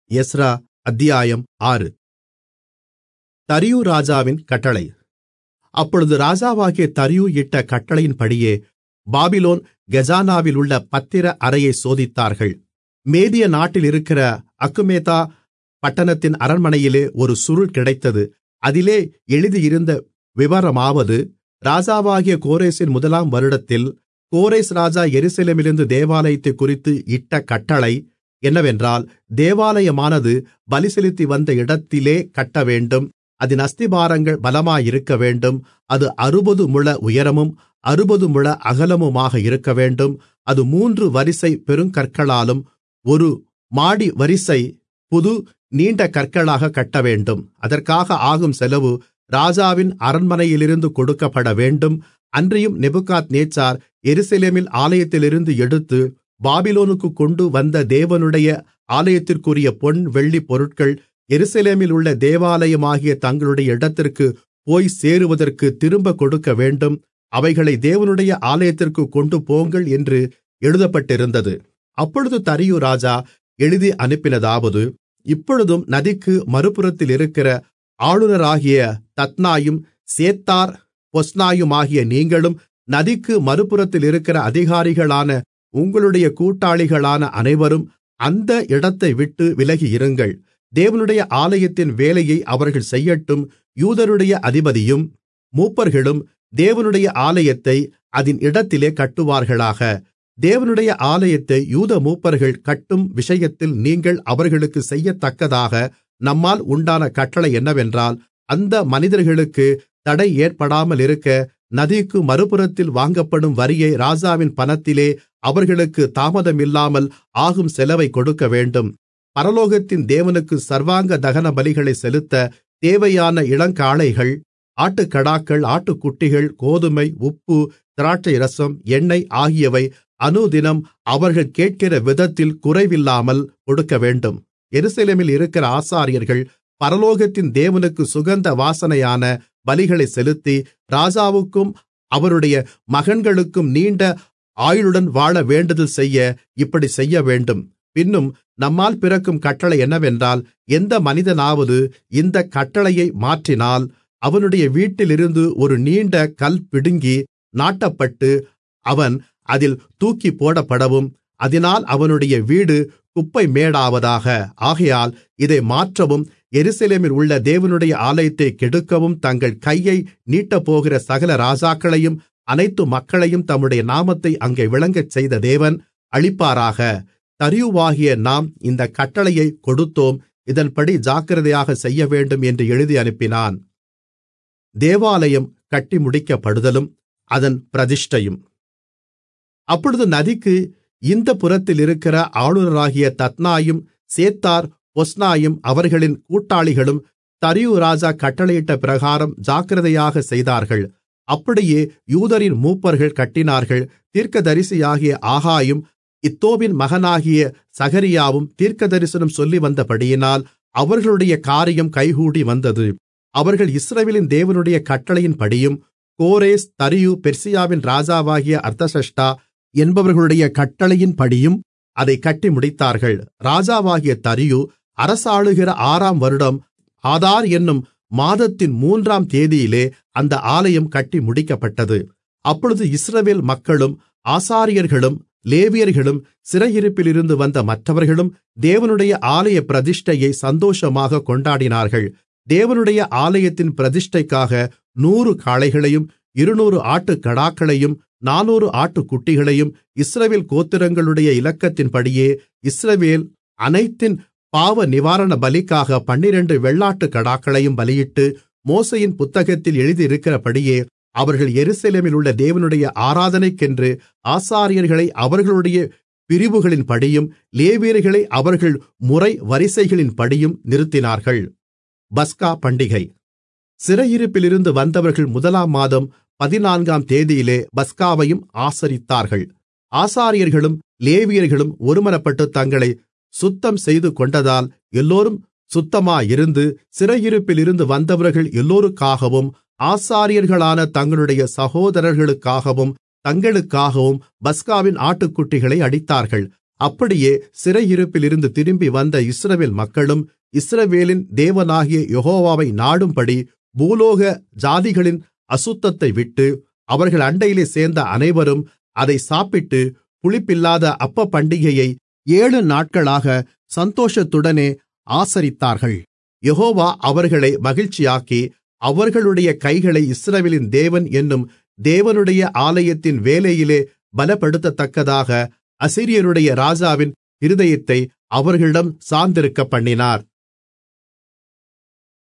Ezra அத்தியாயம் ஆறு தரியு ராஜாவின் கட்டளை அப்பொழுது ராஜாவாகிய தரியு இட்ட கட்டளையின்படியே பாபிலோன் கெஜானாவில் உள்ள பத்திர அறையை சோதித்தார்கள் மேதிய நாட்டில் இருக்கிற அக்குமேதா பட்டணத்தின் அரண்மனையிலே ஒரு சுருள் கிடைத்தது அதிலே எழுதியிருந்த விவரமாவது ராஜாவாகிய கோரேசின் முதலாம் வருடத்தில் கோரேஸ் ராஜா எருசலேமிலிருந்து தேவாலயத்தைக் குறித்து இட்ட கட்டளை என்னவென்றால் தேவாலயமானது பலி செலுத்தி வந்த இடத்திலே கட்டவேண்டும் அதின் அஸ்திபாரங்கள் பலமாயிருக்கவேண்டும் அது அறுபது முழ உயரமும் அறுபது முழ அகலமுமாக இருக்கவேண்டும் அது மூன்று வரிசை பெருங்கற்களாலும் ஒரு மாடி வரிசை புது நீண்ட கற்களாக கட்டவேண்டும் அதற்காக ஆகும் செலவு ராஜாவின் அரண்மனையிலிருந்து கொடுக்கப்பட வேண்டும் அன்றியும் நெபுகாத்நேச்சார் எருசலேமில் ஆலயத்திலிருந்து எடுத்து பாபிலோனுக்கு கொண்டு வந்த தேவனுடைய ஆலயத்திற்குரிய பொன் வெள்ளிப் பொருட்கள் எருசலேமில் உள்ள தேவாலயமாகிய தங்களுடைய இடத்திற்கு போய் சேருவதற்கு திரும்ப கொடுக்க வேண்டும் அவைகளை தேவனுடைய ஆலயத்திற்கு கொண்டு போங்கள் என்று எழுதப்பட்டிருந்தது அப்பொழுது தரியு ராஜா எழுதி அனுப்பினதாவது இப்பொழுதும் நதிக்கு மறுபுறத்தில் இருக்கிற ஆளுநராகிய தத்னாயும் சேத்தார் பொஸ்னாயுமாகிய நீங்களும் நதிக்கு மறுபுறத்தில் இருக்கிற அதிகாரிகளான உங்களுடைய கூட்டாளிகளான அனைவரும் அந்த இடத்தை விட்டு விலகியிருங்கள் தேவனுடைய ஆலயத்தின் வேலையை அவர்கள் செய்யட்டும் யூதருடைய அதிபதியும் மூப்பர்களும் தேவனுடைய ஆலயத்தை அதின் இடத்திலே கட்டுவார்களாக தேவனுடைய ஆலயத்தை யூத மூப்பர்கள் கட்டும் விஷயத்தில் நீங்கள் அவர்களுக்கு செய்யத்தக்கதாக நம்மால் உண்டான கட்டளை என்னவென்றால் அந்த மனிதர்களுக்கு தடை ஏற்படாமலிருக்க நதிக்கு மறுபுறத்தில் வாங்கப்படும் வரியை ராஜாவின் பணத்திலே அவர்களுக்கு தாமதமில்லாமல் ஆகும் செலவை கொடுக்க வேண்டும் பரலோகத்தின் தேவனுக்கு சர்வாங்க தகன பலிகளை செலுத்த தேவையான இளங்காளைகள் ஆட்டுக்கடாக்கள் ஆட்டுக்குட்டிகள் கோதுமை உப்பு திராட்சை ரசம் எண்ணெய் ஆகியவை அனுதினம் அவர்கள் கேட்கிற விதத்தில் குறைவில்லாமல் கொடுக்க வேண்டும் எருசலேமில் இருக்கிற ஆசாரியர்கள் பரலோகத்தின் தேவனுக்கு சுகந்த வாசனையான பலிகளை செலுத்தி ராஜாவுக்கும் அவருடைய மகன்களுக்கும் நீண்ட ஆயுளுடன் வாழ வேண்டுதல் செய்ய இப்படி செய்ய வேண்டும் பின்னும் நம்மால் பிறக்கும் கட்டளை என்னவென்றால் எந்த மனிதனாவது இந்த கட்டளையை மாற்றினால் அவனுடைய வீட்டிலிருந்து ஒரு நீண்ட கல் பிடுங்கி நாட்டப்பட்டு அவன் அதில் தூக்கி போடப்படவும் அதனால் அவனுடைய வீடு குப்பை மேடாவதாக ஆகையால் இதை மாற்றவும் எருசலேமில் உள்ள தேவனுடைய ஆலயத்தை கெடுக்கவும் தங்கள் கையை நீட்டப்போகிற சகல ராஜாக்களையும் அனைத்து மக்களையும் தம்முடைய நாமத்தை அங்கே விளங்கச் செய்த தேவன் அளிப்பாராக தரியுவாகிய நாம் இந்த கட்டளையை கொடுத்தோம் இதன்படி ஜாக்கிரதையாக செய்யவேண்டும் என்று எழுதி அனுப்பினான் தேவாலயம் கட்டி முடிக்கப்படுதலும் அதன் பிரதிஷ்டையும் அப்பொழுது நதிக்கு இந்த புறத்தில் இருக்கிற ஆளுநராகிய தத்னாயும் சேத்தார் பொஸ்னாயும் அவர்களின் கூட்டாளிகளும் தரியு ராஜா கட்டளையிட்ட பிரகாரம் ஜாக்கிரதையாக செய்தார்கள் அப்படியே யூதரின் மூப்பர்கள் கட்டினார்கள் தீர்க்கதரிசியாகிய ஆகாயும் இத்தோவின் மகனாகிய சகரியாவும் தீர்க்கதரிசனம் சொல்லி வந்தபடியினால் அவர்களுடைய காரியம் கைகூடி வந்தது அவர்கள் இஸ்ரவேலின் தேவனுடைய கட்டளையின்படியும் கோரேஸ் தரியு பெர்சியாவின் ராஜாவாகிய அர்த்தசஷ்டா என்பவர்களுடைய கட்டளையின்படியும் அதை கட்டி முடித்தார்கள் ராஜாவாகிய தரியு அரசாளுகிற ஆறாம் வருடம் ஆதார் என்னும் மாதத்தின் மூன்றாம் தேதியிலே அந்த ஆலயம் கட்டி முடிக்கப்பட்டது அப்பொழுது இஸ்ரவேல் மக்களும் ஆசாரியர்களும் லேவியர்களும் சிறையிருப்பிலிருந்து வந்த மற்றவர்களும் தேவனுடைய ஆலய பிரதிஷ்டையை சந்தோஷமாக கொண்டாடினார்கள் தேவனுடைய ஆலயத்தின் பிரதிஷ்டைக்காக நூறு காளைகளையும் இருநூறு ஆட்டுக்கடாக்களையும் நானூறு ஆட்டுக்குட்டிகளையும் இஸ்ரவேல் கோத்திரங்களுடைய இலக்கத்தின்படியே இஸ்ரவேல் அனைத்தின் பாவ நிவாரண பலிக்காக பன்னிரண்டு வெள்ளாட்டுக் கடாக்களையும் பலியிட்டு மோசையின் புத்தகத்தில் எழுதியிருக்கிறபடியே அவர்கள் எருசலேமில் உள்ள தேவனுடைய ஆராதனைக்கென்று ஆசாரியர்களை அவர்களுடைய பிரிவுகளின்படியும் லேவியர்களை அவர்கள் முறை வரிசைகளின்படியும் நிறுத்தினார்கள் பஸ்கா பண்டிகை சிறையிருப்பிலிருந்து வந்தவர்கள் முதலாம் மாதம் பதினான்காம் தேதியிலே பஸ்காவையும் ஆசரித்தார்கள் ஆசாரியர்களும் லேவியர்களும் ஒருமனப்பட்டு தங்களை சுத்தம் செய்து கொண்டதால் எல்லோரும் சுத்தமாயிருந்து சிறையிருப்பிலிருந்து வந்தவர்கள் எல்லோருக்காகவும் ஆசாரியர்களான தங்களுடைய சகோதரர்களுக்காகவும் தங்களுக்காகவும் பஸ்காவின் ஆட்டுக்குட்டிகளை அடித்தார்கள் அப்படியே சிறையிருப்பிலிருந்து திரும்பி வந்த இஸ்ரவேல் மக்களும் இஸ்ரவேலின் தேவனாகிய யெகோவாவை நாடும்படி பூலோக ஜாதிகளின் அசுத்தத்தை விட்டு அவர்கள் அண்டையிலே சேர்ந்த அனைவரும் அதை சாப்பிட்டு புளிப்பில்லாத அப்ப பண்டிகையை ஏழு நாட்களாக சந்தோஷத்துடனே ஆசரித்தார்கள் யெகோவா அவர்களை மகிழ்ச்சியாக்கி அவர்களுடைய கைகளை இஸ்ரவேலின் தேவன் என்னும் தேவனுடைய ஆலயத்தின் வேலையிலே பலப்படுத்தத்தக்கதாக அசீரியருடைய ராஜாவின் இருதயத்தை அவர்களிடம் சார்ந்திருக்கப்பண்ணினார்